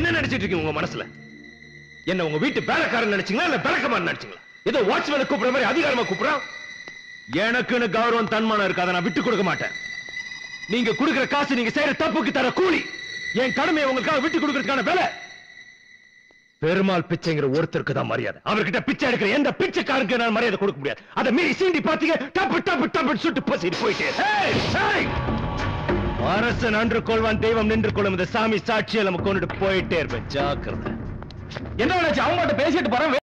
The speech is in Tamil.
என்ன நினைச்சிட்டு இருக்கீங்க உங்க மனசுல என்ன உங்க வீட்டு வேலைக்காரன் நினைச்சீங்களா இல்ல விளக்கமாறு நினைச்சீங்களா ஏதோ வாட்ச்மேன் கூப்பிடுற மாதிரி அதிகாரமா கூப்பிடுறான் எனக்குன்னு கௌரவம் தன்மானம் இருக்கு அதை நான் விட்டு கொடுக்க மாட்டேன் நீங்க கொடுக்கிற காசு நீங்க செய்யற தப்புக்கு தர கூலி என் கடமையை உங்களுக்காக விட்டு கொடுக்கறதுக்கான வேலை பெருமாள் பிச்சைங்கிற ஒருத்தருக்கு தான் மரியாதை அவர்கிட்ட பிச்சை எடுக்கிற எந்த பிச்சைக்காரனுக்கு நான் மரியாதை கொடுக்க முடியாது அதை மீறி சீண்டி பாத்தீங்க டப்பு டப்பு டப்பு சுட்டு பசிட்டு போயிட்டே ஏய், ஏய்! அரசன் அன்று கொள்வான் தெய்வம் நின்று கொள்ளும் இந்த சாமி சாட்சியை நம்ம கொண்டுட்டு போயிட்டே இருப்பேன் ஜாக்கிரதை என்ன நினைச்சு அவங்க பேசிட்டு போறேன்